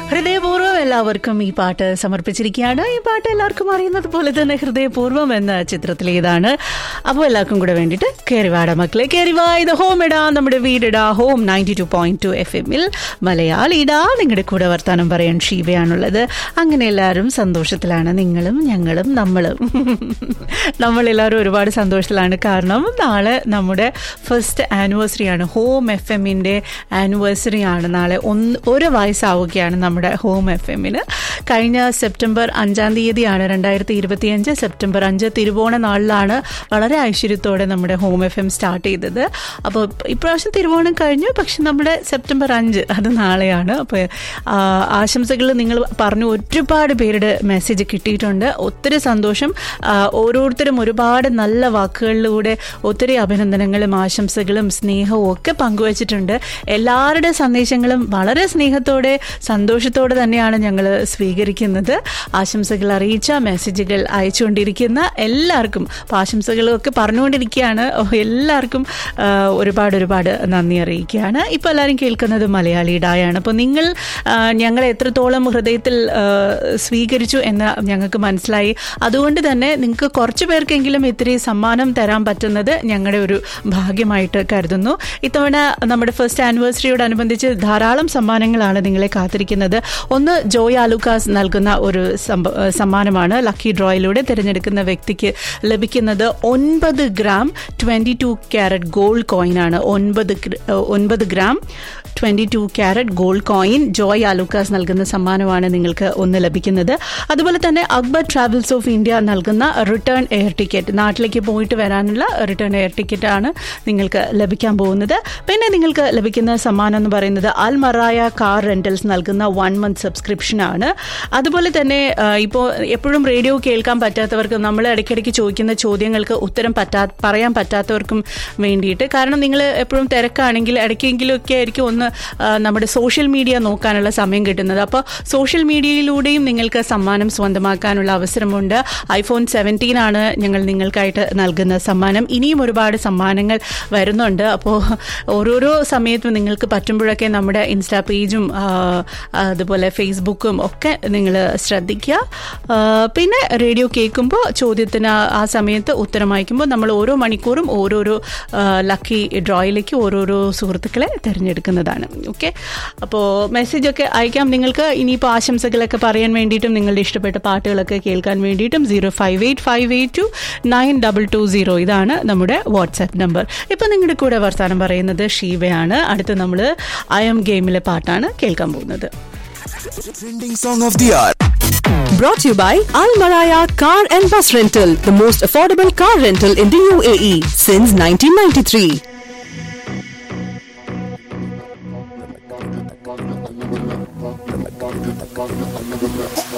ഹൃദയപൂർവ്വം എല്ലാവർക്കും ഈ പാട്ട് സമർപ്പിച്ചിരിക്കുകയാണ് ഈ പാട്ട് എല്ലാവർക്കും അറിയുന്നത് പോലെ തന്നെ ഹൃദയപൂർവ്വം എന്ന ചിത്രത്തിലേതാണ് അപ്പോൾ എല്ലാവർക്കും കൂടെ വേണ്ടിയിട്ട് കയറിവാട മക്കളെ കയറിവാ ഇത് ഹോം ഇടാ നമ്മുടെ വീടിടാ home ninety two point two F എമ്മിൽ മലയാളിടാ നിങ്ങളുടെ കൂടെ വർത്താനം പറയാൻ ഷീവയാണുള്ളത് അങ്ങനെ എല്ലാവരും സന്തോഷത്തിലാണ് നിങ്ങളും ഞങ്ങളും നമ്മളും നമ്മളെല്ലാവരും ഒരുപാട് സന്തോഷത്തിലാണ് കാരണം നാളെ നമ്മുടെ ഫസ്റ്റ് ആനിവേഴ്സറി ആണ് ഹോം എഫ് എമ്മിൻ്റെ ആനിവേഴ്സറി ആണ് നാളെ ഒന്ന് ഒരു വയസ്സാവുകയാണ് നമ്മുടെ ഹോം എഫ് എമ്മിന് കഴിഞ്ഞ സെപ്റ്റംബർ അഞ്ചാം തീയതിയാണ് രണ്ടായിരത്തി ഇരുപത്തിയഞ്ച് സെപ്റ്റംബർ അഞ്ച് തിരുവോണ നാളിലാണ് വളരെ ഐശ്വര്യത്തോടെ നമ്മുടെ ഹോം എഫ് എം സ്റ്റാർട്ട് ചെയ്തത് അപ്പോൾ ഇപ്രാവശ്യം തിരുവോണം കഴിഞ്ഞു പക്ഷെ നമ്മുടെ സെപ്റ്റംബർ അഞ്ച് അത് നാളെയാണ് അപ്പോൾ ആശംസകൾ നിങ്ങൾ പറഞ്ഞു ഒരുപാട് പേരുടെ മെസ്സേജ് കിട്ടിയിട്ടുണ്ട് ഒത്തിരി സന്തോഷം ആ, ഓരോരുത്തരും ഒരുപാട് നല്ല വാക്കുകളിലൂടെ ഒത്തിരി അഭിനന്ദനങ്ങളും ആശംസകളും സ്നേഹവും ഒക്കെ പങ്കുവച്ചിട്ടുണ്ട് എല്ലാവരുടെ സന്ദേശങ്ങളും വളരെ സ്നേഹത്തോടെ സന്തോഷത്തോടെ തന്നെയാണ് ഞങ്ങൾ സ്വീകരിക്കുന്നത് ആശംസകൾ അറിയിച്ച മെസ്സേജുകൾ അയച്ചുകൊണ്ടിരിക്കുന്ന എല്ലാവർക്കും അപ്പോൾ ആശംസകളൊക്കെ പറഞ്ഞുകൊണ്ടിരിക്കുകയാണ് ഓ, എല്ലാവർക്കും ആ, ഒരുപാട് ഒരുപാട് നന്ദി അറിയിക്കുകയാണ് ഇപ്പോൾ എല്ലാവരും കേൾക്കുന്നത് മലയാളിയുടായാണ് അപ്പോൾ നിങ്ങൾ ആ, ഞങ്ങളെ എത്രത്തോളം ഹൃദയത്തിൽ ആ, സ്വീകരിച്ചു എന്ന് ഞങ്ങൾക്ക് മനസ്സിലായി അതുകൊണ്ട് തന്നെ നിങ്ങൾക്ക് കുറച്ച് പേർക്കെങ്കിലും ഇത്തിരി സമ്മാനം തരാൻ പറ്റുന്നത് ഞങ്ങളുടെ ഒരു ഭാഗ്യമായിട്ട് കരുതുന്നു ഇത്തവണ നമ്മുടെ ഫസ്റ്റ് ആനിവേഴ്സറിയോടനുബന്ധിച്ച് ധാരാളം സമ്മാനങ്ങളാണ് നിങ്ങളെ കാത്തിരിക്കുന്നത് ഒന്ന് ജോയ് ആലുക്കാസ് നൽകുന്ന ഒരു സംഭ- ഏഹ് സമ്മാനമാണ് ലക്കി ഡ്രോയിലൂടെ തിരഞ്ഞെടുക്കുന്ന വ്യക്തിക്ക് ലഭിക്കുന്നത് ഒൻപത് gram twenty two carat gold കോയിനാണ് ഒൻപത് ഗ്ര- ഏഹ് ഒൻപത് gram twenty two carat gold coin Joy Alukkas നൽകുന്ന സമ്മാനമാണ് നിങ്ങൾക്ക് ഒന്ന് ലഭിക്കുന്നത് അതുപോലെ തന്നെ അക്ബർ ട്രാവൽസ് ഓഫ് ഇന്ത്യ നൽകുന്ന റിട്ടേൺ എയർ ടിക്കറ്റ് നാട്ടിലേക്ക് പോയിട്ട് വരാനുള്ള റിട്ടേൺ എയർ ടിക്കറ്റ് ആണ് നിങ്ങൾക്ക് ലഭിക്കാൻ പോകുന്നത് പിന്നെ നിങ്ങൾക്ക് ലഭിക്കുന്ന സമ്മാനം എന്ന് പറയുന്നത് അൽ മറായ കാർ റെന്റൽസ് നൽകുന്ന വൺ മന്ത് സബ്സ്ക്രിപ്ഷൻ ആണ് അതുപോലെ തന്നെ ഇപ്പോൾ എപ്പോഴും റേഡിയോ കേൾക്കാൻ പറ്റാത്തവർക്ക് നമ്മൾ ഇടയ്ക്കിടയ്ക്ക് ചോദിക്കുന്ന ചോദ്യങ്ങൾക്ക് ഉത്തരം പറ്റാ പറയാൻ പറ്റാത്തവർക്കും വേണ്ടിയിട്ട് കാരണം നിങ്ങൾ എപ്പോഴും തിരക്കാണെങ്കിൽ ഇടയ്ക്കെങ്കിലും ഒക്കെ ആയിരിക്കും ഒന്ന് ആ, നമ്മുടെ സോഷ്യൽ മീഡിയ നോക്കാനുള്ള സമയം കിട്ടുന്നത് അപ്പോൾ സോഷ്യൽ മീഡിയയിലൂടെയും നിങ്ങൾക്ക് സമ്മാനം സ്വന്തമാക്കാനുള്ള അവസരമുണ്ട് ഐഫോൺ സെവൻറ്റീൻ ആണ് ഞങ്ങൾ നിങ്ങൾക്കായിട്ട് നൽകുന്ന സമ്മാനം ഇനിയും ഒരുപാട് സമ്മാനങ്ങൾ വരുന്നുണ്ട് അപ്പോൾ ഓരോരോ സമയത്തും നിങ്ങൾക്ക് പറ്റുമ്പോഴൊക്കെ നമ്മുടെ ഇൻസ്റ്റാ പേജും ആ, അതുപോലെ ഫേസ്ബുക്കും ഒക്കെ നിങ്ങൾ ശ്രദ്ധിക്കുക ആ, പിന്നെ റേഡിയോ കേൾക്കുമ്പോൾ ചോദ്യത്തിന് ആ സമയത്ത് ഉത്തരം അയക്കുമ്പോൾ നമ്മൾ ഓരോ മണിക്കൂറും ഓരോരോ ആ, ലക്കി ഡ്രോയിലേക്ക് ഓരോരോ സുഹൃത്തുക്കളെ തിരഞ്ഞെടുക്കുന്നതാണ് ഓക്കെ അപ്പോൾ മെസ്സേജൊക്കെ അയക്കാം നിങ്ങൾക്ക് ഇനിയിപ്പോൾ ആശംസകളൊക്കെ പറയാൻ വേണ്ടിയിട്ടും നിങ്ങളുടെ ഇഷ്ടപ്പെട്ട പാട്ടുകളൊക്കെ കേൾക്കാൻ വേണ്ടിയിട്ടും zero five eight five eight two nine double two zero ഇതാണ് നമ്മുടെ വാട്സാപ്പ് നമ്പർ ഇപ്പം നിങ്ങളുടെ കൂടെ വർത്താനം പറയുന്നത് ഷീവയാണ് അടുത്ത് നമ്മൾ ഐ എം ഗെയിമിലെ പാട്ടാണ് കേൾക്കാൻ പോകുന്നത് Trending song of the hour. Brought to you by Al Maraya Car and Bus Rental, the most affordable car rental in the UAE since 1993.